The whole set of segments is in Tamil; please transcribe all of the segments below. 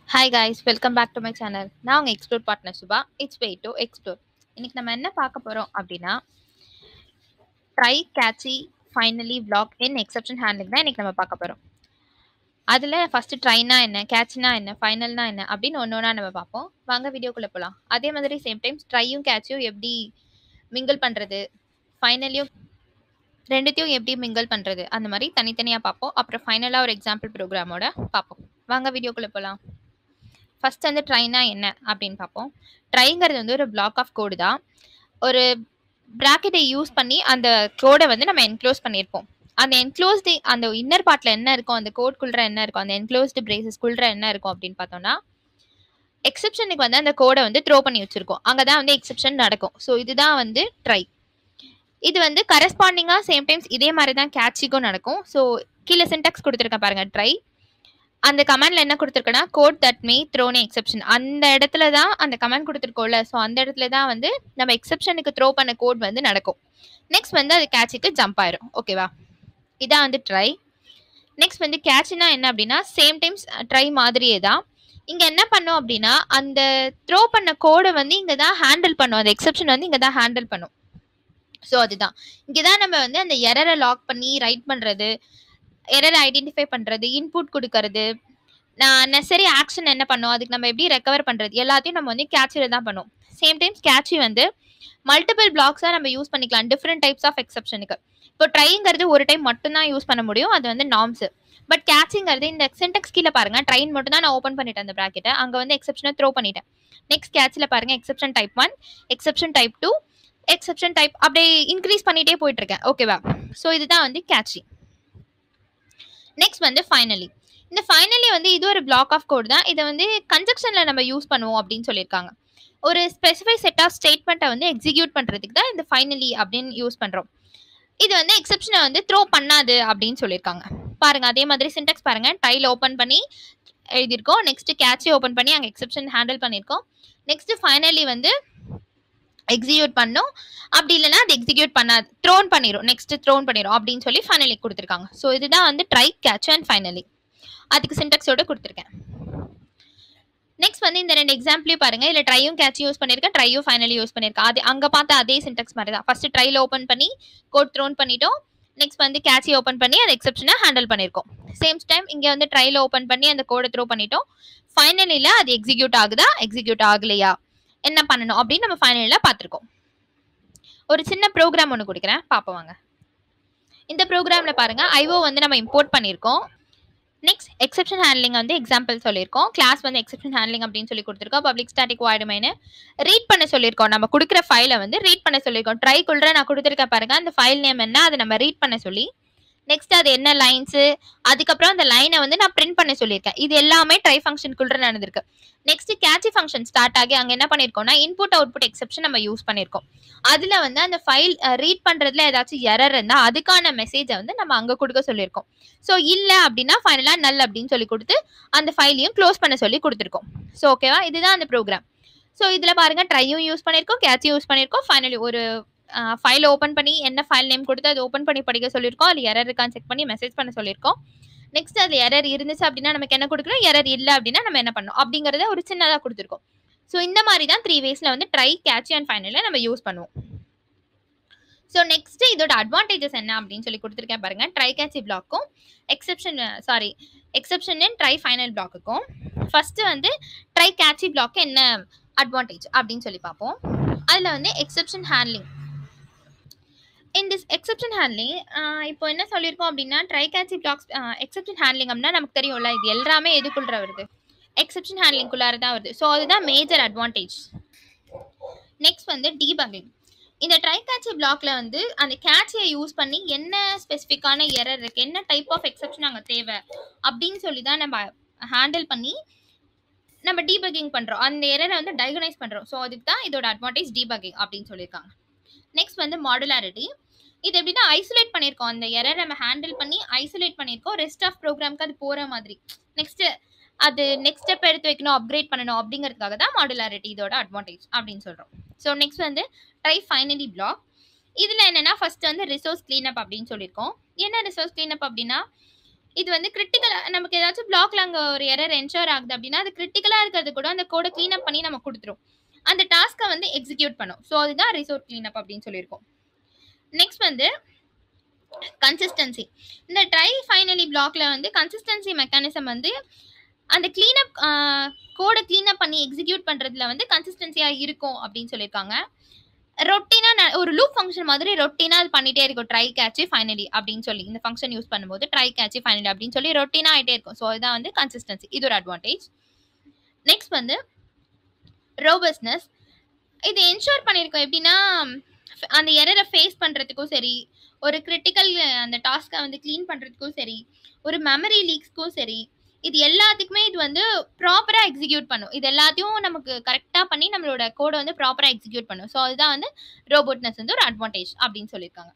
Hi guys welcome back to my channel நான் உங்கள் explore partner Subha it's way to explore இன்னைக்கு நம்ம என்ன பார்க்க போகிறோம் அப்படின்னா try catch finally vlog in exception handling தான் இன்னைக்கு நம்ம பார்க்க போகிறோம் அதில் ஃபஸ்ட்டு ட்ரைனா என்ன கேட்ச்னா என்ன ஃபைனல்னா என்ன அப்படின்னு ஒன்று ஒன்றா நம்ம பார்ப்போம் வாங்க வீடியோக்குள்ளே போகலாம் அதே மாதிரி சேம் டைம்ஸ் ட்ரையும் கேட்சியும் எப்படி மிங்கிள் பண்ணுறது ஃபைனலியும் ரெண்டுத்தையும் எப்படி மிங்கிள் பண்ணுறது அந்த மாதிரி தனித்தனியாக பார்ப்போம் அப்புறம் ஃபைனலாக ஒரு எக்ஸாம்பிள் ப்ரோக்ராமோட பார்ப்போம் வாங்க வீடியோக்குள்ளே போகலாம் ஃபர்ஸ்ட் வந்து ட்ரைனா என்ன அப்படின்னு பார்ப்போம் ட்ரைங்கிறது வந்து ஒரு பிளாக் ஆஃப் கோடு தான் ஒரு ப்ராக்கெட்டை யூஸ் பண்ணி அந்த கோடை வந்து நம்ம என்க்ளோஸ் பண்ணியிருப்போம் அந்த என்க்ளோஸ்டு அந்த இன்னர் பார்ட்டில் என்ன இருக்கும் அந்த கோட்குள்ள என்ன இருக்கும் அந்த என்க்ளோஸ்டு பிரேசஸ்குள்ள என்ன இருக்கும் அப்படின்னு பார்த்தோம்னா எக்ஸப்ஷனுக்கு வந்து அந்த கோடை வந்து த்ரோ பண்ணி வச்சிருக்கோம் அங்கே தான் வந்து எக்ஸப்ஷன் நடக்கும் ஸோ இதுதான் வந்து ட்ரை இது வந்து கரஸ்பாண்டிங்காக சேம் டைம்ஸ் இதே மாதிரி தான் கேட்சிக்கும் நடக்கும் ஸோ கீழே சின்டாக்ஸ் கொடுத்துருக்கேன் பாருங்க ட்ரை அந்த கமெண்ட்ல என்ன கொடுத்துருக்கேன்னா code that may thrown exception அந்த இடத்துல தான் அந்த கமெண்ட் கொடுத்துருக்கோம்ல ஸோ அந்த இடத்துல தான் வந்து நம்ம எக்ஸப்ஷனுக்கு த்ரோ பண்ண கோட் வந்து நடக்கும் நெக்ஸ்ட் வந்து அது கேட்சுக்கு ஜம்ப் ஆயிரும் ஓகேவா இதான் வந்து ட்ரை நெக்ஸ்ட் வந்து கேட்ச்னா என்ன அப்படின்னா சேம் டைம்ஸ் ட்ரை மாதிரியே தான் இங்கே என்ன பண்ணோம் அப்படின்னா அந்த த்ரோ பண்ண கோடை வந்து இங்கே தான் ஹேண்டில் பண்ணும் அந்த எக்ஸப்ஷன் வந்து இங்கே தான் ஹேண்டில் பண்ணும் ஸோ அதுதான் இங்கே தான் நம்ம வந்து அந்த எரரை லாக் பண்ணி ரைட் பண்ணுறது எரரை ஐடென்டிஃபை பண்ணுறது இன்புட் கொடுக்கறது நான் நெசரி ஆக்ஷன் என்ன பண்ணோம் அதுக்கு நம்ம எப்படி ரெக்கவர் பண்ணுறது எல்லாத்தையும் நம்ம வந்து கேட்சியில் தான் பண்ணுவோம் சேம் டைம்ஸ் கேட்சி வந்து மல்டிபிள் பிளாக்ஸாக நம்ம யூஸ் பண்ணிக்கலாம் டிஃப்ரெண்ட் டைப்ஸ் ஆஃப் எக்ஸப்ஷனுக்கு இப்போ ட்ரைங்கிறது ஒரு டைம் மட்டும்தான் யூஸ் பண்ண முடியும் அது வந்து நார்ம்ஸ் பட் கேட்சிங்கிறது இந்த சென்டெக்ஸ் கீழே பாருங்க ட்ரைன் மட்டும் தான் நான் ஓப்பன் பண்ணிட்டேன் அந்த ப்ராக்கெட்டை அங்கே வந்து எக்ஸப்ஷனை த்ரோ பண்ணிட்டேன் நெக்ஸ்ட் கேட்சில் பாருங்க exception type one exception type two exception type அப்படியே இன்க்ரீஸ் பண்ணிட்டே போயிட்டு இருக்கேன் ஓகேவா ஸோ இதுதான் வந்து கேட்சி நெக்ஸ்ட் வந்து ஃபைனலி இந்த ஃபைனலி வந்து இது ஒரு பிளாக் ஆஃப் கோட் தான் இதை வந்து கன்ஜெக்ஷனில் நம்ம யூஸ் பண்ணுவோம் அப்படின்னு சொல்லியிருக்காங்க ஒரு ஸ்பெசிஃபை செட் ஆஃப் ஸ்டேட்மெண்ட்டை வந்து எக்ஸிக்யூட் பண்ணுறதுக்கு தான் இந்த ஃபைனலி அப்படின்னு யூஸ் பண்ணுறோம் இது வந்து எக்ஸப்ஷனை வந்து த்ரோ பண்ணாது அப்படின்னு சொல்லியிருக்காங்க பாருங்க அதே மாதிரி சின்டெக்ஸ் பாருங்க டைல் ஓப்பன் பண்ணி எழுதியிருக்கோம் நெக்ஸ்ட் கேட்சை ஓப்பன் பண்ணி அங்கே எக்ஸப்ஷன் ஹேண்டில் பண்ணியிருக்கோம் நெக்ஸ்ட் ஃபைனலி வந்து எக்ஸிக்யூட் பண்ணும் அப்படி இல்லைன்னா அது எக்ஸிக்யூட் பண்ணாது த்ரோன் பண்ணிடும் நெக்ஸ்ட் த்ரோன் பண்ணிடும் அப்படின்னு சொல்லி ஃபைனலி கொடுத்துருக்காங்க ஸோ இதுதான் வந்து ட்ரை கேட்ச் அண்ட் ஃபைனலி அதுக்கு சின்டெக்ஸோட கொடுத்துருக்கேன் நெக்ஸ்ட் வந்து இந்த ரெண்டு எக்ஸாம்பிளையும் பாருங்க இல்லை ட்ரையும் கேட்ச் யூஸ் பண்ணியிருக்கேன் ட்ரையும் ஃபைனலி யூஸ் பண்ணியிருக்கேன் அது அங்கே பார்த்த அதே சின்டெக்ஸ் மாதிரி தான் ஃபர்ஸ்ட் ட்ரையில் ஓப்பன் பண்ணி கோட் த்ரோன் பண்ணிட்டோம் நெக்ஸ்ட் வந்து கேட்சி ஓப்பன் பண்ணி அந்த எக்ஸப்ஷனை ஹேண்டில் பண்ணியிருக்கோம் சேம் டைம் இங்கே வந்து ட்ரையில் ஓப்பன் பண்ணி அந்த கோடை த்ரோ பண்ணிட்டோம் ஃபைனலியில் அது எக்ஸிக்யூட் ஆகுதா எக்ஸிக்யூட் ஆகலையா என்ன பண்ணணும் அப்படின்னு நம்ம ஃபைனலில் பார்த்துருக்கோம் ஒரு சின்ன ப்ரோக்ராம் ஒன்று கொடுக்குறேன் பார்ப்போம் வாங்க இந்த ப்ரோக்ராமில் பாருங்க ஐஓ வந்து நம்ம இம்போர்ட் பண்ணியிருக்கோம் நெக்ஸ்ட் எக்ஸப்ஷன் ஹேண்ட்லிங் வந்து எக்ஸாம்பிள் சொல்லியிருக்கோம் கிளாஸ் வந்து எக்ஸப்ஷன் ஹேண்ட்லிங் அப்படின்னு சொல்லி கொடுத்துருக்கோம் பப்ளிக் ஸ்டாட்டிக் வாய்டுமைனு ரீட் பண்ண சொல்லியிருக்கோம் நம்ம கொடுக்குற ஃபைலை வந்து ரீட் பண்ண சொல்லியிருக்கோம் ட்ரை குள்ள நான் கொடுத்துருக்கேன் பாருங்க அந்த ஃபைல் நேம் என்ன அதை நம்ம ரீட் பண்ண சொல்லி நெக்ஸ்ட் அது என்ன லைன்ஸு அதுக்கப்புறம் அந்த லைனை வந்து நான் பிரிண்ட் பண்ண சொல்லியிருக்கேன் இது எல்லாமே ட்ரை ஃபங்க்ஷனுக்குள்ள நடந்திருக்கு நெக்ஸ்ட் கேட்சி ஃபங்க்ஷன் ஸ்டார்ட் ஆகி அங்கே என்ன பண்ணியிருக்கோம்னா இன்புட் அவுட்புட் எக்ஸப்ஷன் நம்ம யூஸ் பண்ணியிருக்கோம் அதில் வந்து அந்த ஃபைல் ரீட் பண்ணுறதுல ஏதாச்சும் எரர் இருந்தால் அதுக்கான மெசேஜை வந்து நம்ம அங்கே கொடுக்க சொல்லியிருக்கோம் ஸோ இல்லை அப்படின்னா ஃபைனலாக நல் அப்படின்னு சொல்லி கொடுத்து அந்த ஃபைலையும் க்ளோஸ் பண்ண சொல்லி கொடுத்துருக்கோம் ஸோ ஓகேவா இதுதான் அந்த ப்ரோக்ராம் ஸோ இதில் பாருங்க ட்ரையும் யூஸ் பண்ணியிருக்கோம் கேட்சும் யூஸ் பண்ணியிருக்கோம் ஃபைனலி ஒரு ஃபைல் ஓப்பன் பண்ணி என்ன ஃபைல் நேம் கொடுத்து அது ஓப்பன் பண்ணி படிக்க சொல்லியிருக்கோம் அது எரர் இருக்கான்னு செக் பண்ணி மெசேஜ் பண்ண சொல்லியிருக்கோம் நெக்ஸ்ட் அது எரர் இருந்துச்சு அப்படின்னா நமக்கு என்ன கொடுக்கணும் எரர் இல்லை அப்படின்னா நம்ம என்ன பண்ணணும் அப்படிங்கிறத ஒரு சின்னதாக கொடுத்துருக்கோம் ஸோ இந்த மாதிரி தான் த்ரீ வேஸில் வந்து ட்ரை கேட்ச் அண்ட் ஃபைனலில் நம்ம யூஸ் பண்ணுவோம் ஸோ நெக்ஸ்ட் இதோட அட்வான்டேஜஸ் என்ன அப்படின்னு சொல்லி கொடுத்துருக்கேன் பாருங்க ட்ரை கேட்சி பிளாக்கும் exception sorry exception and try final பிளாக்குக்கும் ஃபர்ஸ்ட் வந்து ட்ரை கேட்சி பிளாக்கு என்ன அட்வான்டேஜ் அப்படின்னு சொல்லி பார்ப்போம் அதில் வந்து exception handling in this exception handling இப்போ என்ன சொல்லியிருக்கோம் அப்படின்னா try catch blocks exception handling அப்படின்னா நமக்கு தெரியும்ல இது எல்லாமே எதுக்குள்ள வருது எக்ஸப்ஷன் ஹேண்ட்லிங்குள்ளார தான் வருது ஸோ அதுதான் மேஜர் அட்வான்டேஜ் நெக்ஸ்ட் வந்து டீபங்கிங் இந்த ட்ரை கேட்சி பிளாக்ல வந்து அந்த கேட்சியை யூஸ் பண்ணி என்ன ஸ்பெசிஃபிக்கான எரர் இருக்கு என்ன டைப் ஆஃப் எக்ஸப்ஷன் அங்கே தேவை அப்படின்னு சொல்லி தான் நம்ம ஹேண்டில் பண்ணி நம்ம டீபக்கிங் பண்ணுறோம் அந்த எரரை வந்து டயகனைஸ் பண்ணுறோம் ஸோ அதுக்கு தான் இதோட அட்வான்டேஜ் டீபக்கிங் அப்படின்னு சொல்லியிருக்காங்க நெக்ஸ்ட் வந்து மாடுலாரிட்டி இது எப்படின்னா ஐசோலேட் பண்ணியிருக்கோம் அந்த எரர் நம்ம ஹேண்டில் பண்ணி ஐசோலேட் பண்ணியிருக்கோம் ரெஸ்ட் ஆஃப் ப்ரோக்ராம்க்கு அது போகிற மாதிரி நெக்ஸ்ட் அது நெக்ஸ்ட் ஸ்டெப் எடுத்து வைக்கணும் அப்கிரேட் பண்ணணும் அப்படிங்கிறதுக்காக தான் மாடுலாரிட்டி இதோட அட்வான்டேஜ் அப்படின்னு சொல்கிறோம் ஸோ நெக்ஸ்ட் வந்து ட்ரை ஃபைனலி பிளாக் இதில் என்னென்னா ஃபர்ஸ்ட் வந்து ரிசோர்ஸ் கிளீனப் அப்படின்னு சொல்லியிருக்கோம் என்ன ரிசோர்ஸ் கிளீனப் அப்படின்னா இது வந்து கிரிட்டிக்கலா நமக்கு ஏதாச்சும் பிளாக்ல அங்க ஒரு எரர் என்ஷூர் ஆகுது அப்படின்னா, அது கிரிட்டிக்கலா இருக்கிறது கூட அந்த கோட கிளீன் அப் பண்ணி நமக்கு குடுத்துரும். அந்த டாஸ்க்க வந்து எக்ஸிக்யூட் பண்ணும். ஸோ அதுதான் ரிசோர்ஸ் கிளீன் அப் அப்படின்னு சொல்லியிருக்கோம். நெக்ஸ்ட் வந்து கன்சிஸ்டன்சி. இந்த ட்ரை ஃபைனலி பிளாக்ல வந்து கன்சிஸ்டன்சி மெக்கானிசம் வந்து அந்த கிளீன் அப் அ கோட கிளீன் அப் பண்ணி எக்ஸிக்யூட் பண்றதுல வந்து கன்சிஸ்டன்சியா இருக்கும் அப்படின்னு சொல்லியிருக்காங்க. ரொட்டீனா ந ஒரு லூப் ஃபங்ஷன் மாதிரி ரொட்டீனா அது பண்ணிட்டே இருக்கும். ட்ரை கேட்ச் ஃபைனலி அப்படின்னு சொல்லி. இந்த ஃபங்ஷன் யூஸ் பண்ணும்போது ட்ரை கேட்ச் ஃபைனலி அப்படின்னு சொல்லி ரொட்டீனா ஆயிட்டே இருக்கும். ஸோ இதுதான் வந்து கன்சிஸ்டன்சி. இது ஒரு அட்வான்டேஜ். நெக்ஸ்ட் வந்து ரோபஸ்ட்னஸ். இது என்ஷூர் பண்ணியிருக்கோம் எப்படின்னா, அந்த எரர ஃபேஸ் பண்றதுக்கும் சரி, ஒரு கிரிட்டிக்கல் அந்த டாஸ்க்க வந்து கிளீன் பண்றதுக்கும் சரி, ஒரு மெமரி லீக்ஸ்க்கும் சரி, இது எல்லாத்துக்குமே இது வந்து ப்ராப்பரா எக்ஸிக்யூட் பண்ணும். இது எல்லாத்தையும் நமக்கு கரெக்ட்டா பண்ணி நம்மளோட கோட வந்து ப்ராப்பரா எக்ஸிக்யூட் பண்ணும். ஸோ அதுதான் வந்து ரோபோட்னஸ் வந்து ஒரு அட்வான்டேஜ் அப்படின்னு சொல்லியிருக்காங்க.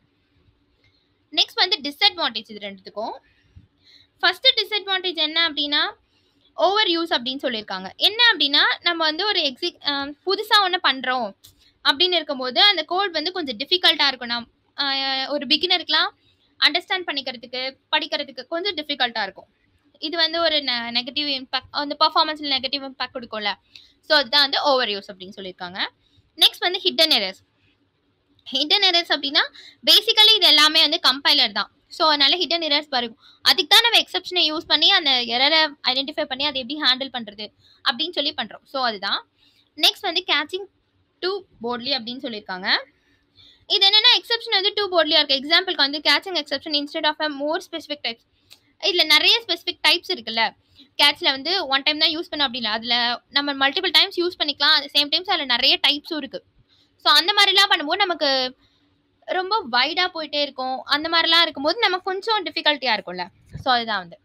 நெக்ஸ்ட் வந்து டிஸ்அட்வான்டேஜ் இது 2த்துக்கும். ஃபர்ஸ்ட் டிஸ்அட்வான்டேஜ் என்ன அப்படின்னா, ஓவர் யூஸ் அப்படின்னு சொல்லியிருக்காங்க. என்ன அப்படின்னா, நம்ம வந்து ஒரு எக்ஸிக் அ புதுசா ஒண்ணு பண்றோம் அப்படின்னு இருக்கும்போது, அந்த கோட் வந்து கொஞ்சம் டிஃபிகல்ட்டா இருக்கும். நம் அ ஒரு பிகினருக்குலாம் அண்டர்ஸ்டாண்ட் பண்ணிக்கிறதுக்கு, படிக்கிறதுக்கு கொஞ்சம் டிஃபிகல்ட்டா இருக்கும். இது வந்து ஒரு நெ நெகட்டிவ் இம்பாக்ட் அந்த பெர்ஃபார்மன்ஸ்ல நெகட்டிவ் இம்பாக்ட் குடுக்கும்ல. ஸோ அதுதான் வந்து ஓவர் யூஸ் அப்படின்னு சொல்லியிருக்காங்க. நெக்ஸ்ட் வந்து ஹிட்டன் எரர்ஸ். ஹிட்டன் எரர்ஸ் அப்படின்னா, பேசிக்கலி இது எல்லாமே வந்து கம்பைலர் தான். ஸோ அதனால ஹிட்டன் எரர்ஸ் வரும். அதுக்கு தான் நம்ம எக்செப்ஷன யூஸ் பண்ணி அந்த எரர ஐடென்டிஃபை பண்ணி அத எப்படி ஹேண்டில் பண்றது அப்படின்னு சொல்லி பண்றோம். ஸோ அதுதான். நெக்ஸ்ட் வந்து கேட்சிங் டூ போல்ட்லி அப்படின்னு சொல்லியிருக்காங்க. இது என்னன்னா எக்செப்ஷன் வந்து டூ போல்ட்லியா இருக்கு. எக்ஸாம்பிள்க்கு வந்து catching exception instead of a more specific types. இதுல நெறைய ஸ்பெசிஃபிக் டைப்ஸ் இருக்குல்ல. கேட்ச்ல வந்து ஒன் டைம் தான் யூஸ் பண்ணணும் அப்படி இல்ல. அதுல நம்ம மல்டிபிள் டைம்ஸ் யூஸ் பண்ணிக்கலாம். அட் சேம் டைம்ஸ் அதுல நெறைய டைப்ஸும் இருக்கு. ஸோ அந்த மாரிலாம் பண்ணும்போது நமக்கு ரொம்ப வைடா போயிட்டே இருக்கும். அந்த மாரிலாம் இருக்கும்போது நமக்கு கொஞ்சம் டிஃபிகல்ட்டியா இருக்கும்ல. ஸோ அதுதான் வந்து.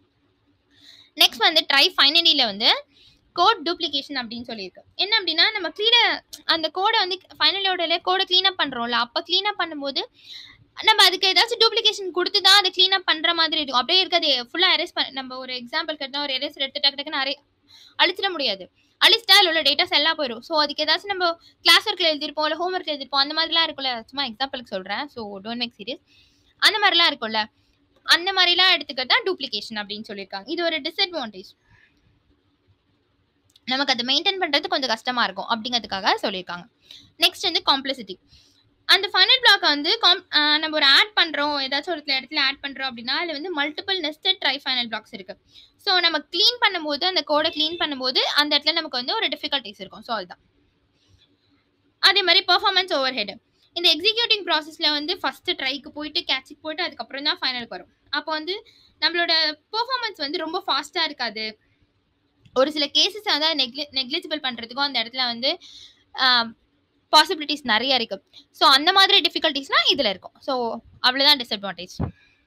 நெக்ஸ்ட் வந்து ட்ரை ஃபைனலில வந்து கோட் டூப்ளிகேஷன் அப்படின்னு சொல்லியிருக்கு. என்ன அப்படின்னா, நம்ம கிளீன அந்த கோட வந்து ஃபைனலியோடல கோட கிளீன் அப் பண்றோம்ல. அப்ப கிளீன் அப் பண்ணும்போது, நம்ம அதுக்கு ஏதாச்சும் டூப்ளிகேஷன் குடுத்து தான் அத கிளீன் அப் பண்ற மாதிரி இருக்கும். அப்படியே இருக்கிறது ஃபுல்லா எரேஸ் பண்ண நம்ம ஒரு எக்ஸாம்பிள்க்கு எடுத்தா ஒரு எரேசர் எடுத்து டக்கு டக்குன்னு அரை அழிச்சிட முடியாது. அழிச்சிட்டா அதுல உள்ள டேட்டாஸ் எல்லாம் போயிரும். ஸோ அதுக்கு ஏதாச்சும் நம்ம கிளாஸ் ஒர்க்ல எழுதியிருப்போம், இல்ல ஹோம் ஒர்க்ல எழுதியிருப்போம். அந்த மாதிரிலாம் இருக்கும்ல. சும்மா எக்ஸாம்பிள்க்கு சொல்றேன். So don't make serious. அந்த மாரிலாம் இருக்கும்ல. அந்த மாரிலாம் எடுத்துக்கிறது தான் டூப்ளிகேஷன் அப்படின்னு சொல்லியிருக்காங்க. இது ஒரு டிஸ்அட்வான்டேஜ். நமக்கு அத மெயின்டெயின் பண்றது கொஞ்சம் கஷ்டமா இருக்கும். அப்படிங்கிறதுக்காக சொல்லியிருக்காங்க. நெக்ஸ்ட் வந்து காம்ப்ளெக்சிட்டி. அந்த ஃபைனல் பிளாக்க வந்து காம் அ நம்ம ஒரு ஆட் பண்றோம். ஏதாச்சும் ஒரு இடத்துல ஆட் பண்றோம் அப்படின்னா, அதுல வந்து multiple nested try final blocks இருக்கு. ஸோ நம்ம கிளீன் பண்ணும்போது, அந்த கோட கிளீன் பண்ணும்போது, அந்த இடத்துல நமக்கு வந்து ஒரு டிஃபிகல்டீஸ் இருக்கும். ஸோ அதுதான். அதே மாரி பெர்ஃபார்மன்ஸ் ஓவர்ஹெட். இந்த எக்ஸிக்யூட்டிங் ப்ராசஸ்ல வந்து ஃபர்ஸ்ட் ட்ரைக்கு போயிட்டு, கேட்ச்க்கு போயிட்டு, அதுக்கப்புறம் தான் ஃபைனலுக்கு வரும். அப்போ வந்து நம்மளோட பெர்ஃபார்மன்ஸ் வந்து ரொம்ப ஃபாஸ்ட்டா இருக்காது. ஒரு சில கேஸஸ் வந்து நெக்லி நெக்லிஜிபிள் பண்றதுக்கும் அந்த இடத்துல வந்து அ பாசிபிலிட்டீஸ் நெறைய இருக்கு. ஸோ அந்த மாதிரி டிஃபிகல்டீஸ்லாம் இதுல இருக்கும். ஸோ அவ்வளோதான் disadvantage.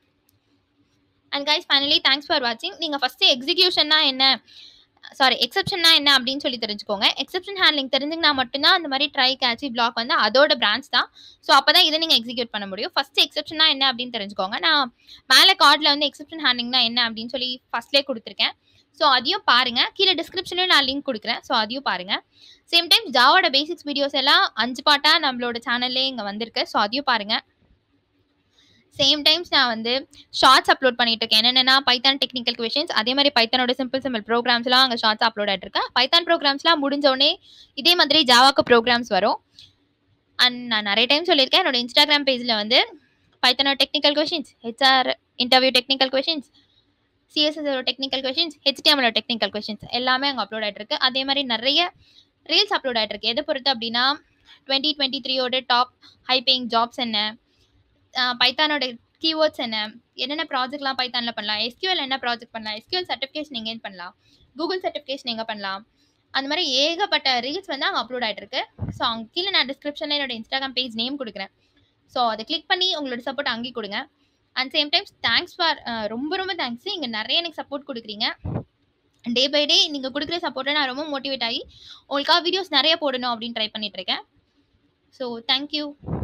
And guys finally thanks for வாட்சிங். நீங்க ஃபர்ஸ்ட் எக்ஸிகியூஷன்னா என்ன? சாரி எக்செப்ஷன்னா என்ன அப்படின்னு சொல்லி தெரிஞ்சுக்கோங்க. எக்செப்ஷன் ஹேண்ட்லிங் தெரிஞ்சுக்கினா மட்டும் தான் அந்த மாரி ட்ரை, கேட்ச், பிளாக் வந்து அதோட பிரான்ச் தான். ஸோ அப்பதான் இத நீங்க எக்ஸிக்யூட் பண்ண முடியும். ஃபர்ஸ்ட் எக்செப்ஷன்னா என்ன அப்படின்னு தெரிஞ்சுக்கோங்க. நான் மேல கார்ட்ல வந்து எக்செப்ஷன் ஹேண்ட்லிங்னா என்ன அப்படின்னு சொல்லி ஃபர்ஸ்ட்லயே குடுத்துருக்கேன். ஸோ அதையும் பாருங்க. கீழ டிஸ்கிரிப்ஷன்லயும் நான் லிங்க் குடுக்குறேன். ஸோ அதையும் பாருங்க. சேம் டைம் ஜாவாவோட பேசிக்ஸ் வீடியோஸ் எல்லாம் 5 பார்ட்டா நம்மளோட சேனல்லயே இங்க வந்திருக்கு. ஸோ அதையும் பாருங்க. சேம் டைம்ஸ் நான் வந்து ஷார்ட்ஸ் அப்லோட் பண்ணிட்டு இருக்கேன். என்னென்னன்னா பைத்தான் டெக்னிக்கல் கொஸ்டின்ஸ் அதே மாரி பைத்தானோட சிம்பிள் சிம்பிள் ப்ரோகிராம்ஸ்லாம் அங்க ஷார்ட்ஸ் அப்லோட் ஆயிட்டு இருக்கு. பைத்தான் ப்ரோகிராம்ஸ்லாம் முடிஞ்ச உடனே இதே மாதிரி ஜாவாக்கு ப்ரோகிராம்ஸ் வரும். அண்ட் நான் நெறைய டைம் சொல்லியிருக்கேன். என்னோட இன்ஸ்டாகிராம் பேஜ்ல வந்து பைத்தானோட technical questions, HR interview technical questions, CSS ஓட technical questions, HTML technical questions எல்லாமே அங்க அப்லோட் ஆயிட்டு இருக்கு. அதே மாரி நெறைய ரீல்ஸ் அப்லோட் ஆயிட்டு இருக்கு. எத பொறுத்து அப்படின்னா 2023 ஓட டாப் ஹை பேயிங் ஜாப்ஸ் என்ன? அ பைத்தானோட கீவேர்ட்ஸ் என்ன? என்னென்ன ப்ராஜெக்ட்லாம் பைத்தான்ல பண்ணலாம்? எஸ்கியூஎல் என்ன ப்ராஜெக்ட் பண்ணலாம்? எஸ்கியூஎல் சர்டிஃபிகேஷன் எங்கேருந்து பண்ணலாம்? கூகுள் சர்டிஃபிகேஷன் எங்க பண்ணலாம்? அந்த மாரி ஏகப்பட்ட ரீல்ஸ் வந்து அங்க அப்லோட் ஆயிட்டு இருக்கு. ஸோ அங்க கீழ நான் டிஸ்கிரிப்ஷன்ல என்னோட இன்ஸ்டாகிராம் பேஜ் நேம் குடுக்குறேன். ஸோ அத கிளிக் பண்ணி உங்களோட சப்போர்ட் அங்கேயும் குடுங்க. And same times thanks for a ரொம்ப ரொம்ப தேங்க்ஸ். இங்க நெறைய எனக்கு சப்போர்ட் குடுக்குறீங்க. டே பை டே நீங்க குடுக்குற சப்போர்ட்ல நான் ரொம்ப மோட்டிவேட் ஆயி, உங்களுக்காக வீடியோஸ் நெறைய போடணும் அப்படின்னு ட்ரை பண்ணிட்டு இருக்கேன். So thank you.